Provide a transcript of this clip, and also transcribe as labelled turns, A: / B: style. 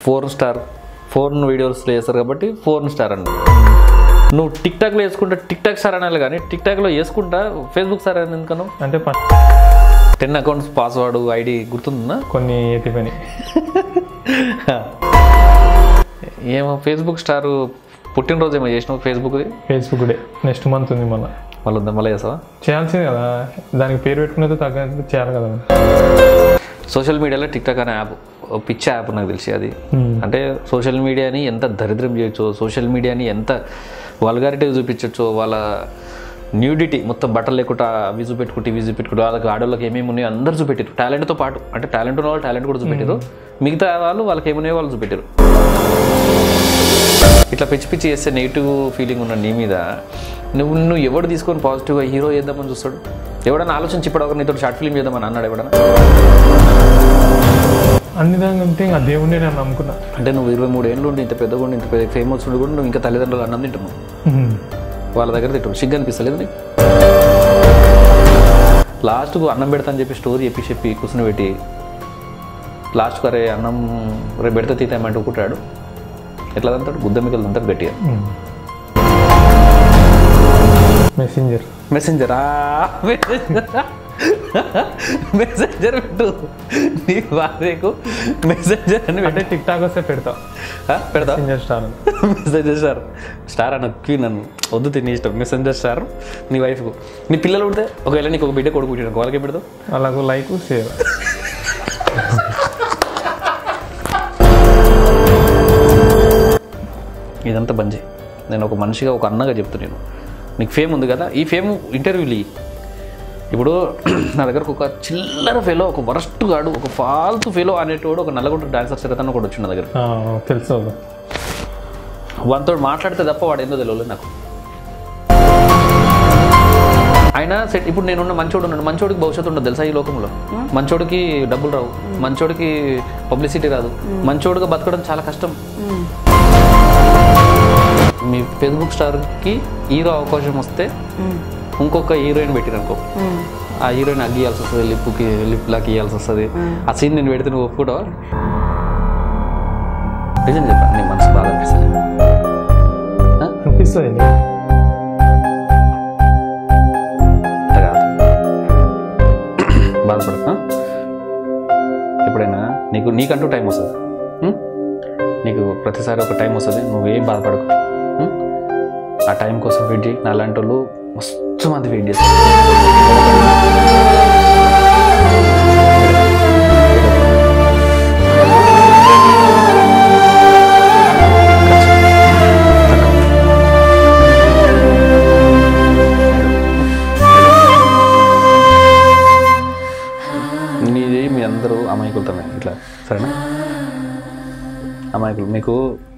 A: Four star phone వీడియోస్లో వేస్తారు కాబట్టి ఫోర్ స్టార్ అండి నువ్వు టిక్ టాక్లో వేసుకుంటా టిక్ టాక్ సార్ అనాలి కానీ టిక్ టాక్లో వేసుకుంటా ఫేస్బుక్ సార్ అని ఎందుకను
B: అంటే ప-
A: టెన్ అకౌంట్స్ పాస్వర్డ్ ఐడి గుర్తుందా
B: కొన్ని ఎత్తిపోయి
A: ఏమో ఫేస్బుక్ స్టార్ పుట్టినరోజు ఏమో చేసినావు ఫేస్బుక్ది
B: ఫేస్బుక్ డే నెక్స్ట్ మంత్ ఉంది మళ్ళీ
A: మళ్ళీ ఉందా మళ్ళీ చేస్తావా
B: చేయాల్సింది కదా దానికి పేరు పెట్టుకునేది తగ్గ చేయాలి కదా
A: సోషల్ మీడియాలో టిక్ టాక్ అనే యాప్ ఓ పిచ్చి యాప్ నాకు తెలిసి అది అంటే సోషల్ మీడియాని ఎంత దరిద్రం చేయొచ్చో సోషల్ మీడియాని ఎంత వల్గారిటీ చూపించచ్చో వాళ్ళ న్యూడిటీ మొత్తం బట్టలు లేకుండా అవి చూపెట్టుకుంటే ఇవి చూపెట్టుకుంటే వాళ్ళకి ఆడవాళ్ళకి ఏమేమి ఉన్నాయో అందరూ చూపెట్టారు టాలెంట్తో పాటు అంటే టాలెంట్ ఉన్న వాళ్ళు టాలెంట్ కూడా చూపెట్టారు మిగతా వాళ్ళు వాళ్ళకి ఏమున్నాయో వాళ్ళు చూపెట్టారు ఇట్లా పిచ్చి పిచ్చి చేస్తే నెగిటివ్ ఫీలింగ్ ఉన్న నీ మీద నువ్వు నువ్వు ఎవడు తీసుకొని పాజిటివ్గా హీరో చేద్దామని చూస్తాడు ఎవడన్నా ఆలోచించి ఇప్పుడు నీతో షార్ట్ ఫిల్మ్ చేద్దామని అన్నాడు ఎవడన్నా
B: అన్ని దాని ఉంటే ఇంకా దేవుడిని నేను నమ్ముకున్నా
A: అంటే నువ్వు ఇరవై మూడు ఏళ్ళు ఉండి ఇంత పెద్దగా ఉండి ఇంత పెద్ద ఫేమస్ ఉండి కూడా నువ్వు ఇంకా తల్లిదండ్రులు అన్నం తింటున్నావు
B: ఉమ్.
A: వాళ్ళ దగ్గర తింటావు సిగ్గు అనిపిస్తలేదు నీకు లాస్ట్కు అన్నం పెడతా అని చెప్పి స్టోరీ చెప్పి చెప్పి కూర్చుని పెట్టి లాస్ట్కు అరే అన్నం రేపు పెడితే తీతామంటే కుట్టాడు ఎట్లా తంతాడు గుద్ద మిగలు అంతా గట్టిగా
B: ఉమ్. మెసెంజర్
A: మెసెంజరా మెసెంజర్ పెట్టు నీ భార్యకు మెసెంజర్ అని పెట్టు.
B: అంటే టిక్ టాక్ వస్తే పెడతా
A: ఆ, పెడతా
B: messenger star
A: messenger star star అన్న క్వీన్ నన్ను వద్దు తిని ఇష్టం మెసెంజర్ స్టార్ నీ వైఫ్కు నీ పిల్లలు పుడితే ఒకవేళ నీకు ఒక బిడ్డ కొడుకు పుట్టిన వాళ్ళకి పెడతావు
B: అలాగూ లైక్ సేవ్
A: ఇదంతా బంద్ చేయి నేను ఒక మనిషిగా ఒక అన్నగా చెప్తున్నాను నీకు ఫేమ్ ఉంది కదా ఈ ఫేమ్ ఇంటర్వ్యూలు ఇయ్యి. ఇప్పుడు నా దగ్గరకు ఒక చిల్లర ఫెలో ఒక వరస్ట్ గాడు ఒక ఫాల్తు ఫెలో అనేటోడు ఒక నల్లగొండ డాన్సర్ చరితను ఒకటి వచ్చిన నా దగ్గర
B: తెలుసు
A: వాడితో మాట్లాడితే తప్ప వాడు ఏందో తెలియలేదు నాకు ఆయన సెట్ ఇప్పుడు నేనున్న మంచోడు ఉన్నాడు మంచోడికి భవిష్యత్తు ఉండదు తెలుసా ఈ లోకంలో మంచోడికి డబ్బులు రావు మంచోడికి పబ్లిసిటీ రాదు మంచోడుగా బతకడం చాలా కష్టం మీ ఫేస్బుక్ స్టార్కి హీరో అవకాశం వస్తే ఇంకొక హీరోయిన్ పెట్టిరనుకో ఆ హీరోయిన్ అగ్గియాల్సి వస్తుంది లిప్కి లిప్ లాక్ ఇవ్వాల్సి వస్తుంది ఆ సీన్ నేను పెడితే నువ్వు ఒప్పుకుంటావా నిజం చెప్పా నీ మనసు బాధ అనిపిస్తుంది ఆ?
B: అనిపిస్తుంది
A: అట్లా కాదు బాధపడక ఎప్పుడైనా నీకు నీకంటూ టైం వస్తుంది ఉం? నీకు ప్రతిసారి ఒక టైం వస్తుంది నువ్వేం బాధపడకు ఉం? ఆ టైం కోసం వెయిట్ చేయి నా లాంటి వాళ్ళు మస్తు మంది వెయిట్ చేస్తారు నీది మీ అందరూ అమాయకులతోనే ఇట్లా సరేనా అమాయకులు మీకు